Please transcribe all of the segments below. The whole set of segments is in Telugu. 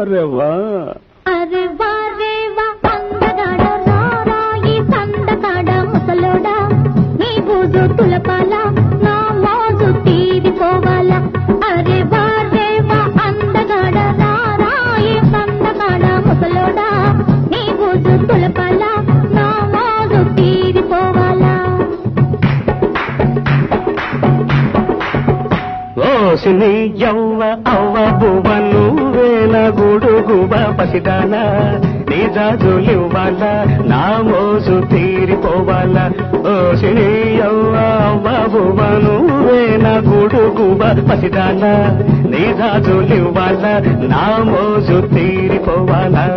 వారెవ్వా అరే వారే వా అందగాడ రారా ఈ సందకాడ ముసలోడా నీ బూజు తులపాల నా మోజు తీరిపోవాలా అరే వారే వా అందగాడ రారా ఈ సందకాడ ముసలోడా నీ బూజు తులపాల నా మోజు తీరిపోవాలా ఓ సిని యవ్వ అవ్వ బువ్వ నువ్వేన గుడుగువ పసిదాన నీ జాజులివ్వాల నా మోజు తీరిపోవాల ఓ సిని యవ్వ అవ్వ బువ్వ నువ్వేన గుడుగువ పసిదాన నీ జాజులివ్వాల నా మోజు తీరిపోవాలా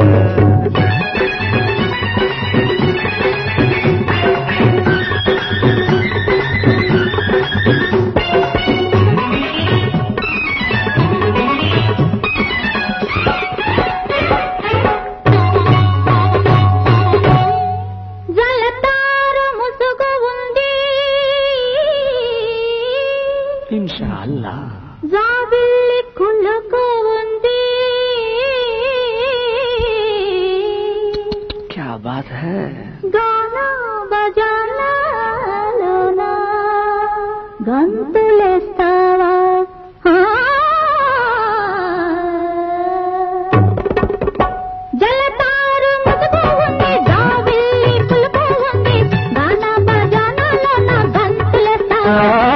జలతారు ముసుగు ఉంది ఇన్షా అల్లా జాబిల్లి కులుకు ఉంది క్యా బాత్ హై గానా బజానాలోనా గంతులేస్తావా ఆ. జలతారు ముసుగు ఉంది జాబిల్లి కులుకు ఉంది గానా బజానాలోనా గంతులేస్తావా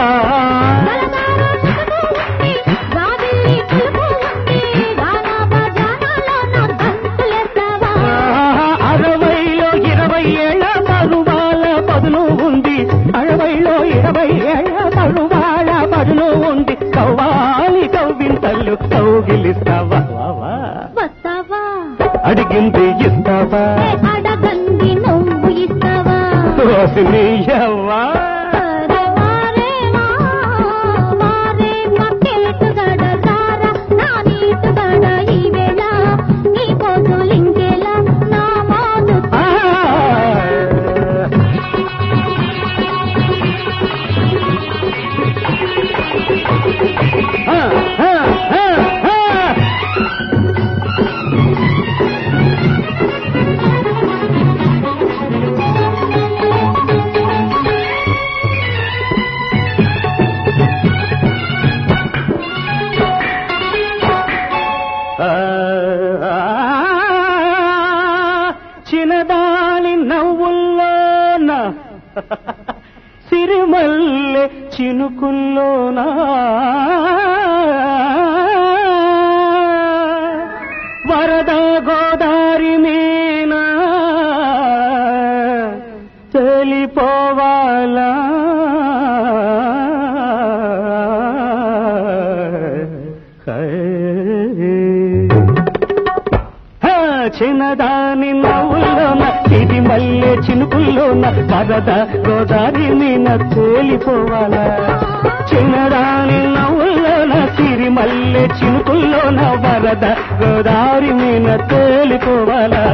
అరవైలో ఇరవై ఏళ్ళ పరువాల పదులు ఉంది అరవైలో ఇరవై ఏళ్ళ పరువాల పదులు ఉంది కవ్వాలి కవ్వింతలు కౌగిలిస్తావా వావా. వస్తావా అడిగింది ఇస్తావా అడగంది నువ్వు ఇస్తావా ఓసిని యవ్వా. అరే వారేవా, వారేవా, కేటుగడ రారా, నా నీటుగడ ఈ వేళ, నీ పోతులింకేలా, నా మోజు ఆ. ఆ, ఆ, ఆ, ఆ. ఆ, చిన్నదాని నవ్వుల్లోన సిరిమల్లె చినుకుల్లోన వరద గోదారి మీన తెలిపోవాలా హా, చిన్నదాని నవ్వుల్లోన ఇది మల్లె చినుకుల్లోన వరద గోదారి మీన తేలిపోవాలా చిన్నదాని నవ్వుల్లోన సిరి మల్లె చినుకుల్లోన వరద గోదారి మీన తేలిపోవాలా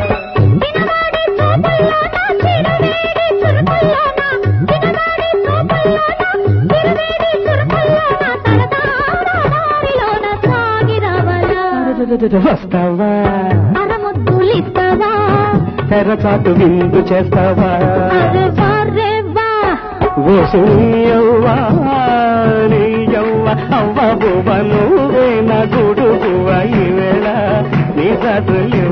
వస్తావా తెరచాటు విందు చేస్తావా ఓ సుయ్యవ్వా నీయవ్వ అవ్వ బువ్వ నువ్వే నా గుడు బువ్వ ఈ వేళ నీ చదులు